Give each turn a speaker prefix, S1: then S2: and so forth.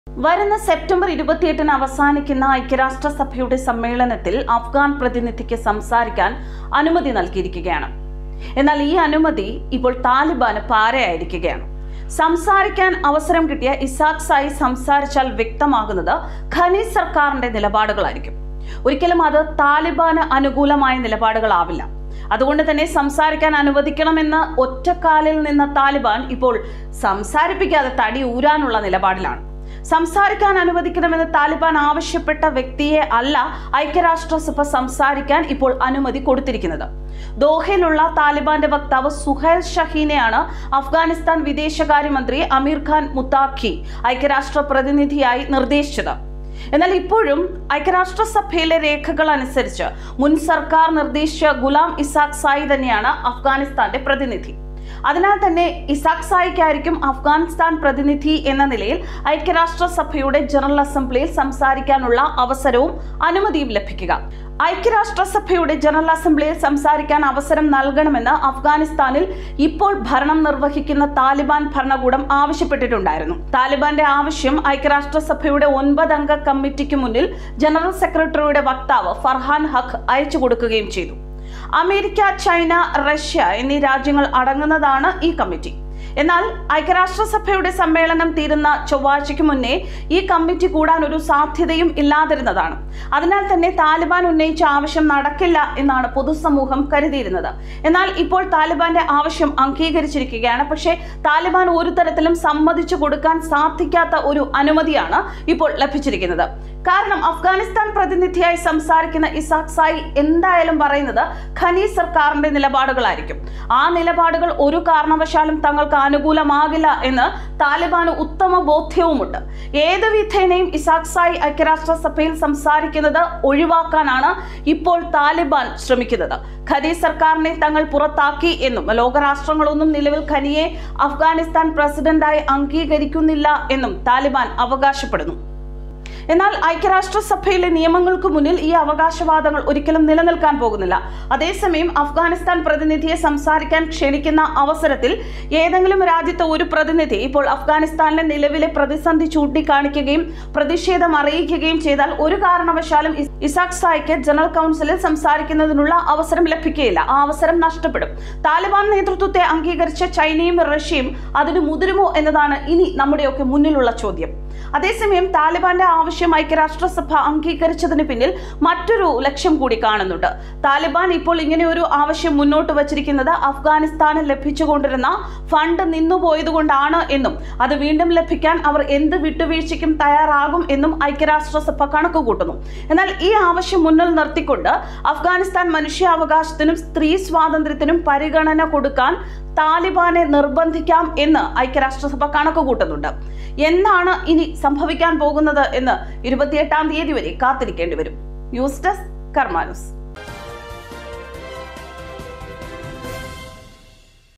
S1: വരുന്ന സെപ്റ്റംബർ ഇരുപത്തിയെട്ടിന് അവസാനിക്കുന്ന ഐക്യരാഷ്ട്രസഭയുടെ സമ്മേളനത്തിൽ അഫ്ഗാൻ പ്രതിനിധിക്ക് സംസാരിക്കാൻ അനുമതി നൽകിയിരിക്കുകയാണ് എന്നാൽ ഈ അനുമതി ഇപ്പോൾ താലിബാന് പാരയായിരിക്കുകയാണ് സംസാരിക്കാൻ അവസരം കിട്ടിയ ഇസാഖ് സായി സംസാരിച്ചാൽ വ്യക്തമാകുന്നത് ഖനി സർക്കാരിന്റെ നിലപാടുകളായിരിക്കും ഒരിക്കലും അത് താലിബാന് അനുകൂലമായ നിലപാടുകളാവില്ല അതുകൊണ്ട് തന്നെ സംസാരിക്കാൻ അനുവദിക്കണമെന്ന് ഒറ്റക്കാലിൽ നിന്ന താലിബാൻ ഇപ്പോൾ സംസാരിപ്പിക്കാതെ തടി ഊരാനുള്ള നിലപാടിലാണ് സംസാരിക്കാൻ അനുവദിക്കണമെന്ന് താലിബാൻ ആവശ്യപ്പെട്ട വ്യക്തിയെ അല്ല ഐക്യരാഷ്ട്രസഭ സംസാരിക്കാൻ ഇപ്പോൾ അനുമതി കൊടുത്തിരിക്കുന്നത് ദോഹയിലുള്ള താലിബാന്റെ വക്താവ് സുഹൈൽ ഷഹീനെയാണ് അഫ്ഗാനിസ്ഥാൻ വിദേശകാര്യമന്ത്രി അമീർ ഖാൻ മുത്താഖി ഐക്യരാഷ്ട്ര പ്രതിനിധിയായി നിർദ്ദേശിച്ചത് എന്നാൽ ഇപ്പോഴും ഐക്യരാഷ്ട്രസഭയിലെ രേഖകൾ അനുസരിച്ച് മുൻ സർക്കാർ നിർദ്ദേശിച്ച ഗുലാം ഇസാഖ് സായി തന്നെയാണ് അഫ്ഗാനിസ്ഥാന്റെ പ്രതിനിധി അതിനാൽ തന്നെ ഇസാഖ് സായിക്കായിരിക്കും അഫ്ഗാനിസ്ഥാൻ പ്രതിനിധി എന്ന നിലയിൽ ഐക്യരാഷ്ട്രസഭയുടെ ജനറൽ അസംബ്ലിയിൽ സംസാരിക്കാനുള്ള അവസരവും അനുമതിയും ലഭിക്കുക ഐക്യരാഷ്ട്രസഭയുടെ ജനറൽ അസംബ്ലിയിൽ സംസാരിക്കാൻ അവസരം നൽകണമെന്ന് അഫ്ഗാനിസ്ഥാനിൽ ഇപ്പോൾ ഭരണം നിർവഹിക്കുന്ന താലിബാൻ ഭരണകൂടം ആവശ്യപ്പെട്ടിട്ടുണ്ടായിരുന്നു താലിബാന്റെ ആവശ്യം ഐക്യരാഷ്ട്രസഭയുടെ ഒൻപതംഗ കമ്മിറ്റിക്ക് മുന്നിൽ ജനറൽ സെക്രട്ടറിയുടെ വക്താവ് ഫർഹാൻ ഹഖ് അയച്ചു കൊടുക്കുകയും ചെയ്തു അമേരിക്ക ചൈന റഷ്യ എന്നീ രാജ്യങ്ങൾ അടങ്ങുന്നതാണ് ഈ കമ്മിറ്റി എന്നാൽ ഐക്യരാഷ്ട്രസഭയുടെ സമ്മേളനം തീരുന്ന ചൊവ്വാഴ്ചയ്ക്ക് മുന്നേ ഈ കമ്മിറ്റി കൂടാൻ ഒരു സാധ്യതയും ഇല്ലാതിരുന്നതാണ് അതിനാൽ തന്നെ താലിബാൻ ഉന്നയിച്ച ആവശ്യം നടക്കില്ല എന്നാണ് പൊതുസമൂഹം കരുതിയിരുന്നത് എന്നാൽ ഇപ്പോൾ താലിബാന്റെ ആവശ്യം അംഗീകരിച്ചിരിക്കുകയാണ് പക്ഷേ താലിബാൻ ഒരു തരത്തിലും സമ്മതിച്ചു കൊടുക്കാൻ സാധിക്കാത്ത ഒരു അനുമതിയാണ് ഇപ്പോൾ ലഭിച്ചിരിക്കുന്നത് കാരണം അഫ്ഗാനിസ്ഥാൻ പ്രതിനിധിയായി സംസാരിക്കുന്ന ഇസാഖ് സായി എന്തായാലും പറയുന്നത് ഖനി സർക്കാരിന്റെ നിലപാടുകളായിരിക്കും ആ നിലപാടുകൾ ഒരു കാരണവശാലും തങ്ങൾക്ക് അനുകൂലമാകില്ല എന്ന് താലിബാന് ഉത്തമ ബോധ്യവുമുണ്ട് ഏത് വിധേനയും ഇസാഖ് സായി ഐക്യരാഷ്ട്രസഭയിൽ സംസാരിക്കുന്നത് ഒഴിവാക്കാനാണ് ഇപ്പോൾ താലിബാൻ ശ്രമിക്കുന്നത് ഖനി സർക്കാരിനെ തങ്ങൾ പുറത്താക്കി എന്നും ലോകരാഷ്ട്രങ്ങളൊന്നും നിലവിൽ ഖനിയെ അഫ്ഗാനിസ്ഥാൻ പ്രസിഡന്റായി അംഗീകരിക്കുന്നില്ല എന്നും താലിബാൻ അവകാശപ്പെടുന്നു എന്നാൽ ഐക്യരാഷ്ട്രസഭയിലെ നിയമങ്ങൾക്ക് മുന്നിൽ ഈ അവകാശവാദങ്ങൾ ഒരിക്കലും നിലനിൽക്കാൻ പോകുന്നില്ല അതേസമയം അഫ്ഗാനിസ്ഥാൻ പ്രതിനിധിയെ സംസാരിക്കാൻ ക്ഷണിക്കുന്ന അവസരത്തിൽ ഏതെങ്കിലും രാജ്യത്തെ ഒരു പ്രതിനിധി ഇപ്പോൾ അഫ്ഗാനിസ്ഥാനിലെ നിലവിലെ പ്രതിസന്ധി ചൂണ്ടിക്കാണിക്കുകയും പ്രതിഷേധം അറിയിക്കുകയും ചെയ്താൽ ഒരു കാരണവശാലും ഇസ്- ഇസാഖ് സായിക്ക് ജനറൽ കൗൺസിലിൽ സംസാരിക്കുന്നതിനുള്ള അവസരം ലഭിക്കുകയില്ല ആ അവസരം നഷ്ടപ്പെടും താലിബാൻ നേതൃത്വത്തെ അംഗീകരിച്ച ചൈനയും റഷ്യയും അതിന് മുതിരുമോ എന്നതാണ് ഇനി നമ്മുടെയൊക്കെ മുന്നിലുള്ള ചോദ്യം അതേസമയം താലിബാന്റെ ആവശ്യം ഐക്യരാഷ്ട്രസഭ അംഗീകരിച്ചതിന് പിന്നിൽ മറ്റൊരു ലക്ഷ്യം കൂടി കാണുന്നുണ്ട് താലിബാൻ ഇപ്പോൾ ഇങ്ങനെ ഒരു ആവശ്യം മുന്നോട്ട് വച്ചിരിക്കുന്നത് അഫ്ഗാനിസ്ഥാനിൽ ലഭിച്ചുകൊണ്ടിരുന്ന ഫണ്ട് നിന്നുപോയതുകൊണ്ടാണ് എന്നും അത് വീണ്ടും ലഭിക്കാൻ അവർ എന്ത് വിട്ടുവീഴ്ചയ്ക്കും തയ്യാറാകും എന്നും ഐക്യരാഷ്ട്രസഭ കണക്ക് കൂട്ടുന്നു എന്നാൽ ഈ ആവശ്യം മുന്നിൽ നിർത്തിക്കൊണ്ട് അഫ്ഗാനിസ്ഥാൻ മനുഷ്യാവകാശത്തിനും സ്ത്രീ സ്വാതന്ത്ര്യത്തിനും പരിഗണന കൊടുക്കാൻ താലിബാനെ നിർബന്ധിക്കാം എന്ന് ഐക്യരാഷ്ട്രസഭ കണക്ക് കൂട്ടുന്നുണ്ട് എന്താണ് ഇനി സംഭവിക്കാൻ പോകുന്നത് എന്ന് ഇരുപത്തിയെട്ടാം തീയതി വരെ കാത്തിരിക്കേണ്ടി വരും ന്യൂസ് ഡെസ്ക് കർമാനുസ്